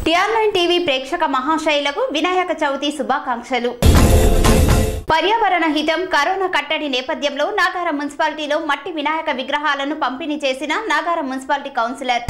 TR nine TV ప్రేక్షక మహాశైలకు వినాయక చవితి శుభాకాంక్షలు పర్యావరణ హితం కరోనా కట్టడి నేపథ్యంలో నాగారం మున్సిపాలిటీలో మట్టి వినాయక విగ్రహాలను పంపిణీ చేసిన నాగారం మున్సిపాలిటీ కౌన్సిలర్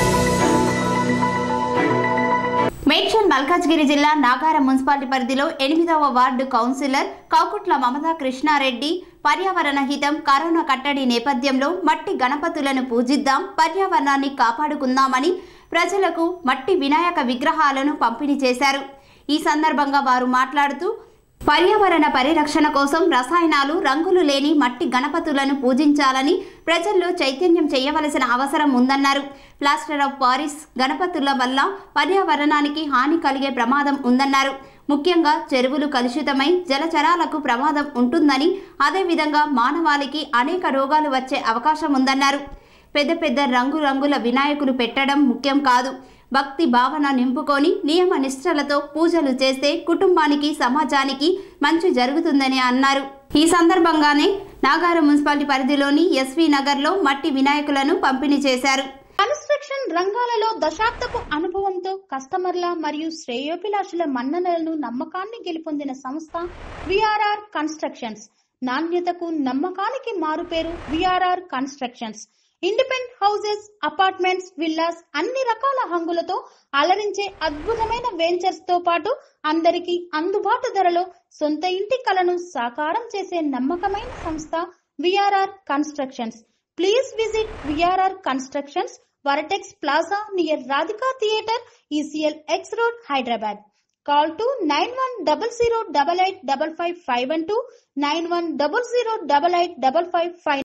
మేడ్చల్ మల్కాజ్గిరి జిల్లా నాగారం మున్సిపాలిటీ పరిధిలో ఎనిమిదవ వార్డు కౌన్సిలర్ కాకుట్ల మమతా కృష్ణారెడ్డి పర్యావరణ హితం కరోనా కట్టడి నేపథ్యంలో మట్టి గణపతులను పూజిద్దాం పర్యావరణాన్ని కాపాడుకుందామని ప్రజలకు మట్టి వినాయక విగ్రహాలను పంపిణీ చేశారు ఈ సందర్భంగా వారు మాట్లాడుతూ పర్యావరణ పరిరక్షణ కోసం రసాయనాలు రంగులు లేని మట్టి గణపతులను పూజించాలని ప్రజల్లో చైతన్యం చేయవలసిన అవసరం ఉందన్నారు ప్లాస్టర్ ఆఫ్ పారిస్ గణపతుల వల్ల పర్యావరణానికి హాని కలిగే ప్రమాదం ఉందన్నారు ముఖ్యంగా చెరువులు కలుషితమై జలచరాలకు ప్రమాదం ఉంటుందని అదేవిధంగా మానవాళికి అనేక రోగాలు వచ్చే అవకాశం ఉందన్నారు పెద్ద పెద్ద రంగురంగుల వినాయకులు పెట్టడం ముఖ్యం కాదు భక్తి భావన నింపుకొని నియమ నిష్ఠలతో పూజలు చేస్తే కుటుంబానికి సమాజానికి మంచి జరుగుతుందని అన్నారు ఈ సందర్భంగానే నాగారం మున్సిపాలిటీ పరిధిలోని ఎస్వి నగర్లో మట్టి వినాయకులను పంపిణీ చేశారు కన్స్ట్రక్షన్ రంగాలలో దశాబ్దపు అనుభవంతో కస్టమర్ల మరియు శ్రేయోభిలాషుల మన్ననలను నమ్మకాన్ని గెలుపొందిన సంస్థ విఆర్ఆర్ కన్స్ట్రక్షన్స్ నాణ్యతకు నమ్మకానికి మారుపేరు VRR constructions independent houses apartments villas అన్ని రకాల హంగులతో అలరించే అద్భుతమైన వెంచర్స్ తో పాటు అందరికీ అందుబాటు ధరలో సొంత ఇంటి కలను సాకారం చేసే నమ్మకమైన సంస్థ VRR constructions please visit VRR constructions vertex plaza near Radhika theatre ECIL X road Hyderabad call to nine one double zero double eight double five five one two nine one double zero double eight double five five